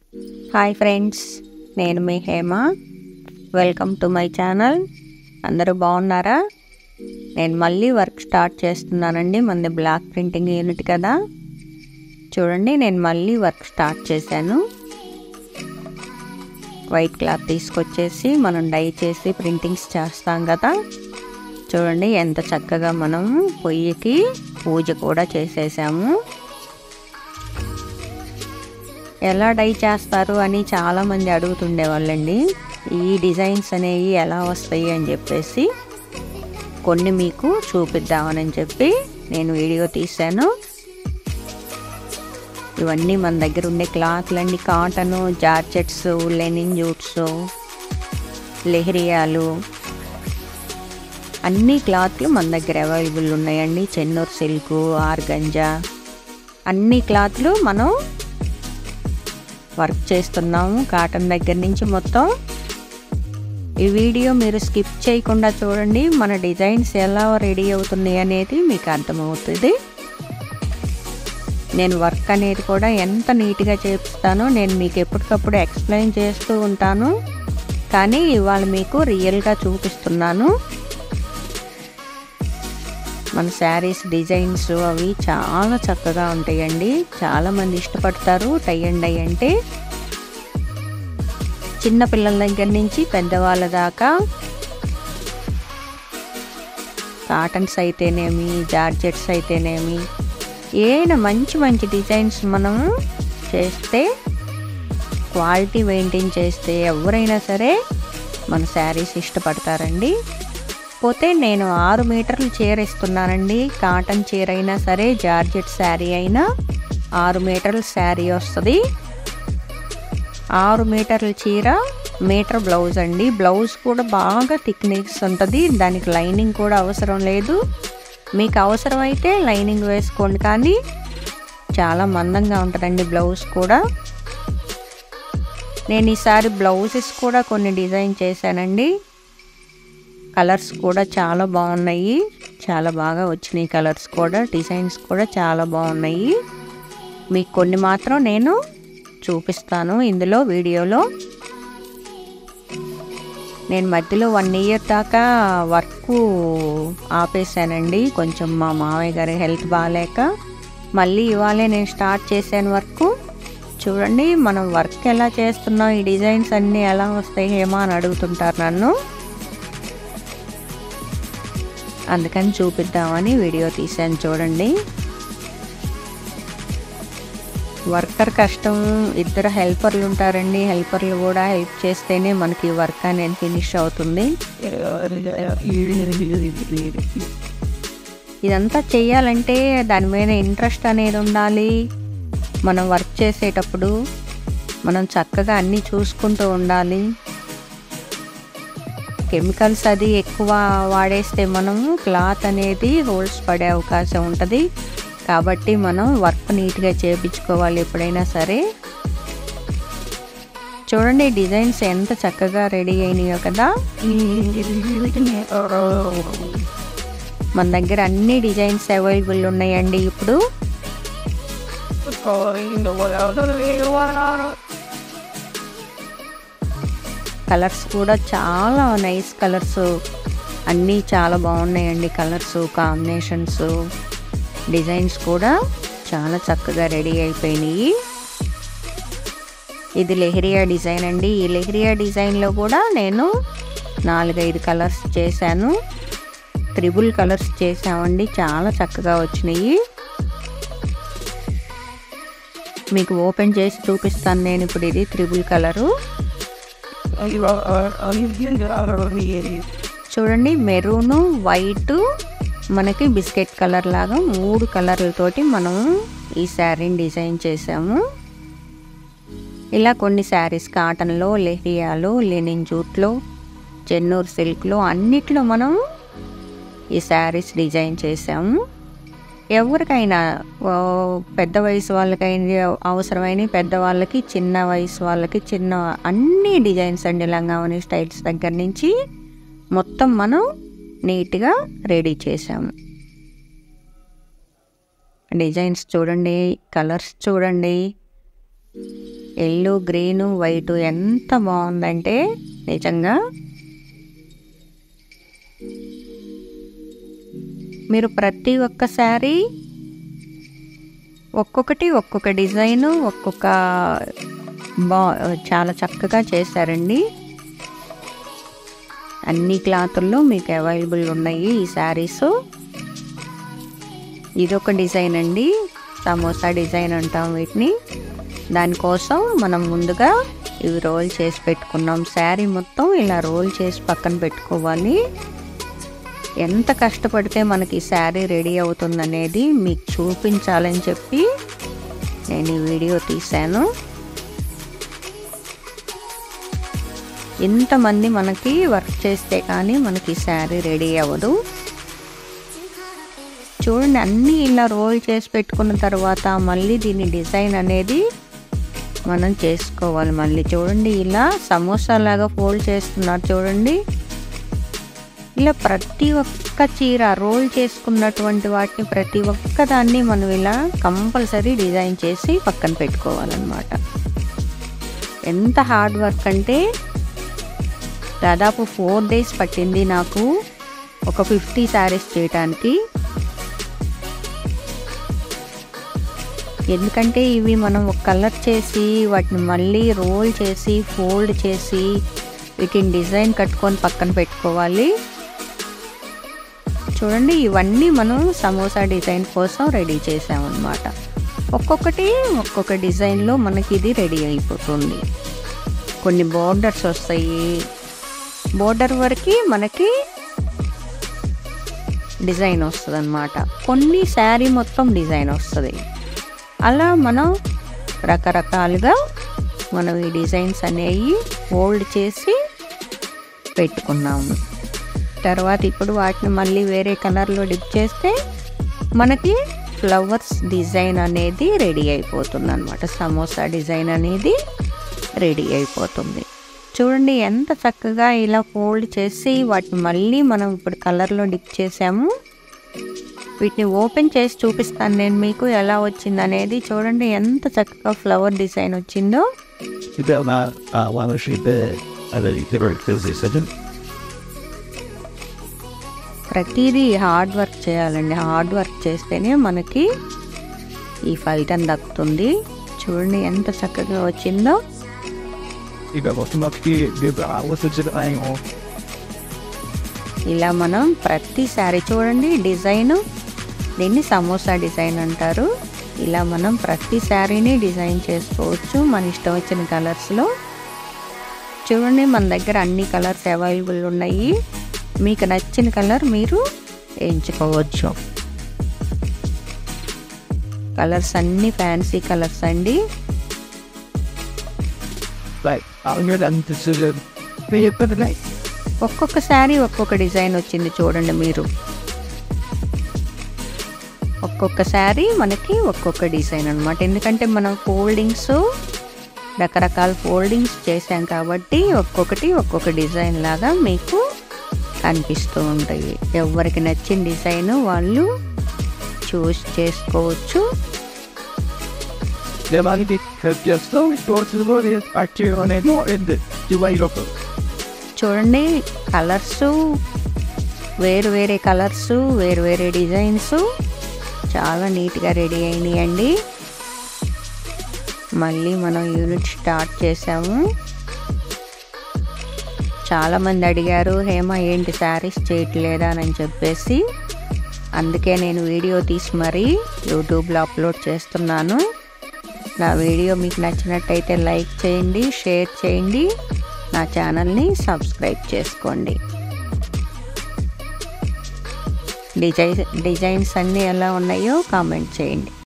Hi friends నేను మీ Hema welcome to my channel అందరూ బాగున్నారా నేను మళ్ళీ వర్క్ స్టార్ట్ చేస్తున్నానండి మనది బ్లాక్ ప్రింటింగ్ యూనిట్ కదా చూడండి నేను మళ్ళీ వర్క్ స్టార్ట్ చేశాను వైట్ క్లాత్ తీసుకొచ్చేసి మనం డై చేసి ప్రింటింగ్స్ చేస్తాం కదా చూడండి ఎంత చక్కగా మనం పొయ్యికి పూజ కూడా చేసేసాము ఎలా డై చేస్తారు అని చాలామంది అడుగుతుండేవాళ్ళండి ఈ డిజైన్స్ అనేవి ఎలా వస్తాయి అని చెప్పేసి కొన్ని మీకు చూపిద్దామని చెప్పి నేను వీడియో తీశాను ఇవన్నీ మన దగ్గర ఉండే క్లాత్లన్నీ కాటను జార్జెట్స్ లెనిన్ జూట్స్ లెహరియాలు అన్ని క్లాత్లు మన దగ్గర అవైలబుల్ ఉన్నాయండి చెన్నూరు సిల్క్ ఆర్గంజా అన్ని క్లాత్లు మనం వర్క్ చేస్తున్నాము కాటన్ దగ్గర నుంచి మొత్తం ఈ వీడియో మీరు స్కిప్ చేయకుండా చూడండి మన డిజైన్స్ ఎలా రెడీ అవుతున్నాయి అనేది మీకు అర్థమవుతుంది నేను వర్క్ అనేది కూడా ఎంత నీట్గా చేపిస్తానో నేను మీకు ఎప్పటికప్పుడు ఎక్స్ప్లెయిన్ చేస్తూ ఉంటాను కానీ ఇవాళ మీకు రియల్గా చూపిస్తున్నాను మన శారీస్ డిజైన్స్ అవి చాలా చక్కగా ఉంటాయండి చాలామంది ఇష్టపడతారు టై అండ్ డై అంటే చిన్న పిల్లల దగ్గర నుంచి పెద్దవాళ్ళ దాకా కాటన్స్ అయితేనేమి జార్జెట్స్ అయితేనేమి ఏమైనా మంచి మంచి డిజైన్స్ మనం చేస్తే క్వాలిటీ మెయింటైన్ చేస్తే ఎవరైనా సరే మన శారీస్ ఇష్టపడతారండి పోతే నేను ఆరు మీటర్లు చీర ఇస్తున్నానండి కాటన్ చీర అయినా సరే జార్జెట్ శారీ అయినా ఆరు మీటర్ల శారీ వస్తుంది ఆరు మీటర్ల చీర మీటర్ బ్లౌజ్ అండి బ్లౌజ్ కూడా బాగా థిక్నెస్ ఉంటుంది దానికి లైనింగ్ కూడా అవసరం లేదు మీకు అవసరమైతే లైనింగ్ వేసుకోండి కానీ చాలా మందంగా ఉంటుందండి బ్లౌజ్ కూడా నేను ఈసారి బ్లౌజెస్ కూడా కొన్ని డిజైన్ చేశానండి కలర్స్ కూడా చాలా బాగున్నాయి చాలా బాగా వచ్చినాయి కలర్స్ కూడా డిజైన్స్ కూడా చాలా బాగున్నాయి మీకు కొన్ని మాత్రం నేను చూపిస్తాను ఇందులో వీడియోలో నేను మధ్యలో వన్ ఇయర్ దాకా వర్క్ ఆపేసానండి కొంచెం మా మామయ్య గారి హెల్త్ బాగాలేక మళ్ళీ ఇవాళే నేను స్టార్ట్ చేశాను వర్క్ చూడండి మనం వర్క్ ఎలా చేస్తున్నాం ఈ డిజైన్స్ అన్నీ ఎలా వస్తాయి ఏమో అని అడుగుతుంటారు నన్ను అందుకని చూపిద్దామని వీడియో తీసాను చూడండి వర్కర్ కష్టం ఇద్దరు హెల్పర్లు ఉంటారండి హెల్పర్లు కూడా హెల్ప్ చేస్తేనే మనకి వర్క్ అనేది ఫినిష్ అవుతుంది ఇదంతా చేయాలంటే దాని మీద ఇంట్రెస్ట్ అనేది ఉండాలి మనం వర్క్ చేసేటప్పుడు మనం చక్కగా అన్నీ చూసుకుంటూ ఉండాలి కెమికల్స్ అది ఎక్కువ వాడేస్తే మనము క్లాత్ అనేది హోల్స్ పడే అవకాశం ఉంటుంది కాబట్టి మనం వర్క్ నీట్గా చేయించుకోవాలి ఎప్పుడైనా సరే చూడండి డిజైన్స్ ఎంత చక్కగా రెడీ అయినాయో కదా మన దగ్గర అన్ని డిజైన్స్ అవైలబుల్ ఉన్నాయండి ఇప్పుడు కలర్స్ కూడా చాలా నైస్ కలర్స్ అన్నీ చాలా బాగున్నాయండి కలర్స్ కాంబినేషన్స్ డిజైన్స్ కూడా చాలా చక్కగా రెడీ అయిపోయినాయి ఇది లెహరియా డిజైన్ అండి ఈ లెహరియా డిజైన్లో కూడా నేను నాలుగైదు కలర్స్ చేశాను త్రిబుల్ కలర్స్ చేసామండి చాలా చక్కగా వచ్చినాయి మీకు ఓపెన్ చేసి చూపిస్తాను నేను ఇప్పుడు ఇది త్రిబుల్ కలరు చూడండి మెరూను వైట్ మనకి బిస్కెట్ కలర్ లాగా మూడు కలర్లతోటి మనం ఈ శారీని డిజైన్ చేసాము ఇలా కొన్ని శారీస్ కాటన్లో లెహియాలో లెనిన్ జూట్లో చెన్నూరు సిల్క్లో అన్నిట్లో మనం ఈ శారీస్ డిజైన్ చేసాము ఎవరికైనా ఓ, పెద్ద వయసు వాళ్ళకైనా అవసరమైన పెద్దవాళ్ళకి చిన్న వయసు వాళ్ళకి చిన్న అన్ని డిజైన్స్ అండి లంగావని స్టైల్స్ దగ్గర నుంచి మొత్తం మనం నీట్గా రెడీ చేసాము డిజైన్స్ చూడండి కలర్స్ చూడండి ఎల్లో గ్రీను వైటు ఎంత బాగుందంటే నిజంగా మీరు ప్రతి ఒక్క శారీ ఒక్కొక్కటి ఒక్కొక్క డిజైను ఒక్కొక్క బా చాలా చక్కగా చేశారండి అన్ని క్లాతుల్లో మీకు అవైలబుల్ ఉన్నాయి ఈ శారీస్ ఇదొక డిజైన్ అండి సమోసా డిజైన్ అంటాం వీటిని దానికోసం మనం ముందుగా ఇవి రోల్ చేసి పెట్టుకున్నాం శారీ మొత్తం ఇలా రోల్ చేసి పక్కన పెట్టుకోవాలి ఎంత కష్టపడితే మనకి శారీ రెడీ అవుతుందనేది మీకు చూపించాలని చెప్పి నేను ఈ వీడియో తీశాను ఇంతమంది మనకి వర్క్ చేస్తే కానీ మనకి శారీ రెడీ అవ్వదు చూడండి అన్నీ ఇలా రోల్ చేసి పెట్టుకున్న తర్వాత మళ్ళీ దీని డిజైన్ అనేది మనం చేసుకోవాలి మళ్ళీ చూడండి ఇలా సమోసా లాగా ఫోల్డ్ చేస్తున్నారు చూడండి ఇలా ప్రతి ఒక్క చీర రోల్ చేసుకున్నటువంటి వాటిని ప్రతి ఒక్క దాన్ని మనం ఇలా కంపల్సరీ డిజైన్ చేసి పక్కన పెట్టుకోవాలన్నమాట ఎంత హార్డ్ వర్క్ అంటే దాదాపు ఫోర్ డేస్ పట్టింది నాకు ఒక ఫిఫ్టీ శారీస్ చేయటానికి ఎందుకంటే ఇవి మనం ఒక కలర్ చేసి వాటిని మళ్ళీ రోల్ చేసి ఫోల్డ్ చేసి వీటిని డిజైన్ కట్టుకొని పక్కన పెట్టుకోవాలి చూడండి ఇవన్నీ మనం సమోసా డిజైన్ కోసం రెడీ చేసామన్నమాట ఒక్కొక్కటి ఒక్కొక్క డిజైన్లో మనకి ఇది రెడీ అయిపోతుంది కొన్ని బోర్డర్స్ వస్తాయి బోర్డర్ వరకు మనకి డిజైన్ వస్తుంది అనమాట కొన్ని శారీ మొత్తం డిజైన్ వస్తుంది అలా మనం రకరకాలుగా మనం ఈ డిజైన్స్ అనేవి ఫోల్డ్ చేసి పెట్టుకున్నాము తర్వాత ఇప్పుడు వాటిని మళ్ళీ వేరే కలర్లో డిప్ చేస్తే మనకి ఫ్లవర్స్ డిజైన్ అనేది రెడీ అయిపోతుంది అనమాట సమోసా డిజైన్ అనేది రెడీ అయిపోతుంది చూడండి ఎంత చక్కగా ఇలా ఫోల్డ్ చేసి వాటిని మళ్ళీ మనం ఇప్పుడు కలర్లో డిప్ చేసాము వీటిని ఓపెన్ చేసి చూపిస్తాను నేను మీకు ఎలా వచ్చింది అనేది చూడండి ఎంత చక్కగా ఫ్లవర్ డిజైన్ వచ్చిందో Ibland uh, one of the other different position. ప్రతిదీ హార్డ్ వర్క్ చేయాలండి హార్డ్ వర్క్ చేస్తేనే మనకి ఈ ఫలితం దక్కుతుంది చూడండి ఎంత చక్కగా వచ్చిందో Iba mo sumaki, iba was the design of ఇలా మనం ప్రతి శారీ చూడండి డిజైన్ దీన్ని సమోసా డిజైన్ అంటారు ఇలా మనం ప్రతి శారీని డిజైన్ చేసుకోవచ్చు మన ఇష్టం వచ్చిన కలర్స్లో చూడండి మన దగ్గర అన్ని కలర్స్ అవైలబుల్ ఉన్నాయి మీకు నచ్చిన కలర్ మీరు ఎంచుకోవచ్చు కలర్స్ అన్ని ఫ్యాన్సీ కలర్స్ అండి like I'm gonna decision. Be a better night. ఒక్కొక్క శారీ ఒక్కొక్క డిజైన్ వచ్చింది చూడండి మీరు ఒక్కొక్క శారీ మనకి ఒక్కొక్క డిజైన్ అనమాట ఎందుకంటే మనం ఫోల్డింగ్స్ రకరకాల ఫోల్డింగ్స్ చేసాం కాబట్టి ఒక్కొక్కటి ఒక్కొక్క డిజైన్ లాగా మీకు కనిపిస్తూ ఉంటాయి ఎవరికి నచ్చిన డిజైన్ వాళ్ళు చూస్ చేసుకోవచ్చు The money because just so it goes to the body actually on it more in the way of it. చూడండి కలర్స్ వేరు వేరే కలర్స్ వేరు వేరే డిజైన్స్ చాలా నీట్గా రెడీ అయినాయండి మళ్ళీ మనం యూనిట్ స్టార్ట్ చేసాము చాలామంది అడిగారు హేమ ఏంటి శారీస్ చేయట్లేదా అని చెప్పేసి అందుకే నేను వీడియో తీసి మరీ యూట్యూబ్లో అప్లోడ్ చేస్తున్నాను నా వీడియో మీకు నచ్చినట్టయితే లైక్ చేయండి షేర్ చేయండి నా ఛానల్ని సబ్స్క్రైబ్ చేసుకోండి డిజైన్ డిజైన్స్ అన్నీ ఎలా ఉన్నాయో కామెంట్ చేయండి